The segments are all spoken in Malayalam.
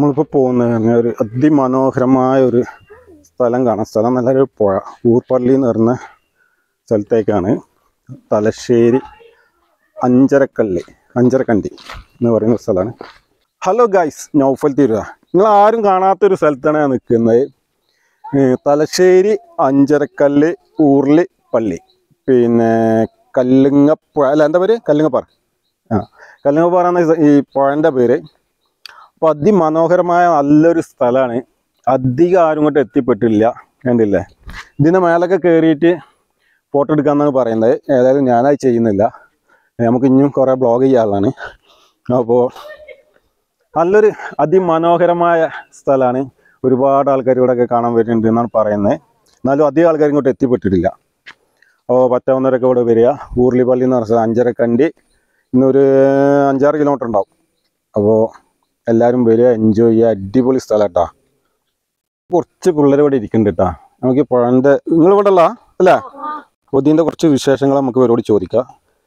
നമ്മളിപ്പോൾ പോകുന്ന ഒരു അതിമനോഹരമായ ഒരു സ്ഥലം കാണാം സ്ഥലം നല്ലൊരു പുഴ ഊർപ്പള്ളി എന്ന് പറഞ്ഞ സ്ഥലത്തേക്കാണ് തലശ്ശേരി അഞ്ചരക്കള്ളി അഞ്ചരക്കണ്ടി എന്ന് പറയുന്ന സ്ഥലമാണ് ഹലോ ഗൈസ് നൗഫൽ തിരുവ നിങ്ങൾ ആരും കാണാത്തൊരു സ്ഥലത്താണ് ഞാൻ നിൽക്കുന്നത് ഏഹ് തലശ്ശേരി അഞ്ചരക്കല്ല് ഊർലി പള്ളി പിന്നെ കല്ലുങ്ങപ്പുഴ അല്ല എന്താ പേര് കല്ലുങ്ങപ്പാറ ആ കല്ലുങ്ങപ്പാറ എന്ന ഈ പുഴൻ്റെ പേര് അപ്പോൾ അതിമനോഹരമായ നല്ലൊരു സ്ഥലമാണ് അധികം ആരും ഇങ്ങോട്ട് എത്തിപ്പെട്ടില്ല കണ്ടില്ലേ ഇതിൻ്റെ മേലൊക്കെ കയറിയിട്ട് ഫോട്ടോ എടുക്കാമെന്നാണ് പറയുന്നത് ഏതായാലും ഞാനത് ചെയ്യുന്നില്ല നമുക്ക് ഇനിയും കുറേ ബ്ലോഗ് ചെയ്യാനുള്ളതാണ് അപ്പോൾ നല്ലൊരു അതിമനോഹരമായ സ്ഥലമാണ് ഒരുപാട് ആൾക്കാർ ഇവിടെയൊക്കെ കാണാൻ വരുന്നുണ്ട് എന്നാണ് പറയുന്നത് എന്നാലും അധികം ആൾക്കാർ ഇങ്ങോട്ട് എത്തിപ്പെട്ടിട്ടില്ല അപ്പോൾ പത്താവുന്നവരൊക്കെ ഇവിടെ വരിക ഊർലിപ്പള്ളി എന്ന് പറഞ്ഞ സ്ഥലം അഞ്ചരക്കണ്ടി ഇന്നൊരു അഞ്ചാറ് കിലോമീറ്റർ ഉണ്ടാവും അപ്പോൾ എല്ലാവരും വരിക എൻജോയ് ചെയ്യുക അടിപൊളി സ്ഥലം കേട്ടോ കുറച്ച് പിള്ളേർ ഇവിടെ ഇരിക്കുന്നുണ്ട് കേട്ടോ നമുക്ക് ഈ പുഴൻ്റെ നിങ്ങൾ ഇവിടെ ഉള്ള അല്ലേ അപ്പോൾ ഇതിൻ്റെ കുറച്ച് വിശേഷങ്ങൾ നമുക്ക് ഇവരോട് ചോദിക്കാം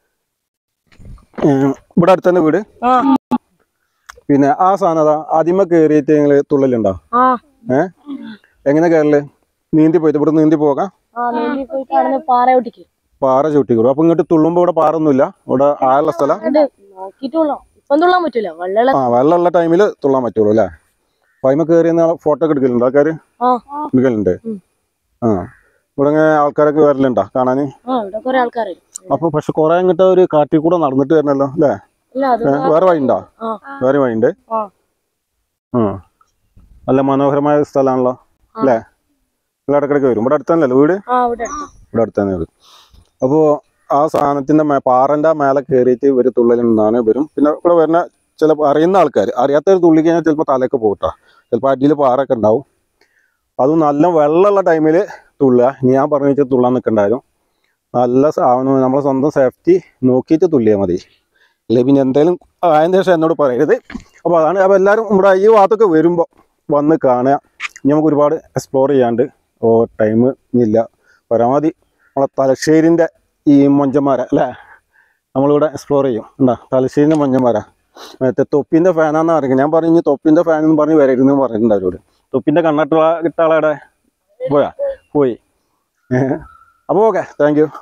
ഏഹ് ഇവിടെ അടുത്ത് തന്നെ വീട് ആ പിന്നെ ആ സാധനം അതാ ആദ്യമേ കയറിയിട്ട് നിങ്ങൾ തുള്ളലുണ്ടോ ആ ഏഹ് എങ്ങനെ കയറല് നീന്തി പോയിട്ട് ഇവിടെ നീന്തി പോകാം ആ നീന്തി പോയിട്ട് അവിടെ പാറ ഒട്ടിക്ക് പാറ ചവിട്ടിക്കൂടും അപ്പൊ ഇങ്ങോട്ട് തുള്ളുമ്പോ ഇവിടെ പാറ ഒന്നുമില്ല ഇവിടെ ആയുള്ള സ്ഥലം ഉണ്ട് നോക്കിട്ടുള്ളോ ഇപ്പം തുള്ളാൻ പറ്റൂല വെള്ളം ആ വെള്ളമുള്ള ടൈമിൽ തുള്ളാൻ പറ്റുള്ളൂ അല്ലേ അപ്പൊ അതിമ കയറി ഫോട്ടോ ഒക്കെ എടുക്കലുണ്ട് ആൾക്കാർ ആ എടുക്കലുണ്ട് ഉം. ആ ഇവിടെ ഇങ്ങനെ ആൾക്കാരൊക്കെ വരലുണ്ടോ കാണാന് ആ ഇവിടെ കുറെ ആൾക്കാർ അപ്പൊ പക്ഷെ കുറെ അങ്ങോട്ട് ഒരു കാട്ടിൽ കൂടെ നടന്നിട്ട് വരണല്ലോ അല്ലേ ഇല്ല അത് ഏ, വേറെ വഴിയുണ്ടോ ആ വേറെ വഴിയുണ്ട് ആ ആ നല്ല മനോഹരമായ സ്ഥലമാണല്ലോ അല്ലേ ഇവിടെ ഇടക്കിടക്ക് വരും ഇവിടെ അടുത്തന്നല്ലേ വീട് ആ ഇവിടെ അടുത്ത് ഇവിടെ അടുത്ത് തന്നെ വരും അപ്പോൾ ആ സാധനത്തിന്റെ മേ പാറന്റെ മേലെ കയറിയിട്ട് ഇവർ തുള്ളലുണ്ടെന്നാണ് വരും പിന്നെ ഇവിടെ വരുന്ന ചില അറിയുന്ന ആൾക്കാർ അറിയാത്തവർ തുള്ളി കഴിഞ്ഞാൽ ചിലപ്പോൾ തലയൊക്കെ പോകട്ടോ ചിലപ്പോൾ അടിയിൽ പാറൊക്കെ ഉണ്ടാവും അതും നല്ല വെള്ളമുള്ള ടൈമിൽ തുള്ളുക ഇനി ഞാൻ പറഞ്ഞു വെച്ചാൽ തുള്ളാൻ നിൽക്കണ്ടായിരുന്നു നല്ല സാധനം നമ്മളെ സ്വന്തം സേഫ്റ്റി നോക്കിയിട്ട് തുള്ളിയാൽ മതി ഇല്ലേ പിന്നെ എന്തെങ്കിലും ആയതിനു ശേഷം എന്നോട് പറയരുത് അപ്പോൾ അതാണ് അപ്പോൾ എല്ലാവരും ഇവിടെ ഈ ഭാഗത്തൊക്കെ വരുമ്പോൾ വന്ന് കാണുക ഇനി നമുക്ക് ഒരുപാട് എക്സ്പ്ലോർ ചെയ്യാണ്ട് ഓ ടൈം ഇല്ല പരമാവധി നമ്മളെ തലശ്ശേരിൻ്റെ ഈ മൊഞ്ചന്മാര അല്ലേ നമ്മളിവിടെ എക്സ്പ്ലോർ ചെയ്യും എന്താ തലശ്ശേരിൻ്റെ മൊഞ്ചന്മാരാ മറ്റേ തൊപ്പിൻ്റെ ഫാനാന്ന് പറയുന്നത് ഞാൻ പറഞ്ഞു തൊപ്പിൻ്റെ ഫാൻ എന്ന് പറഞ്ഞ് വരരുതെന്ന് പറഞ്ഞിട്ടുണ്ട് അവരോട് തൊപ്പിൻ്റെ കണ്ണട്ടുള്ള കിട്ടാളയുടെ പോയാ പോയി അപ്പോൾ ഓക്കെ താങ്ക് യു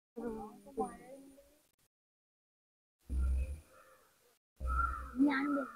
ഞാനും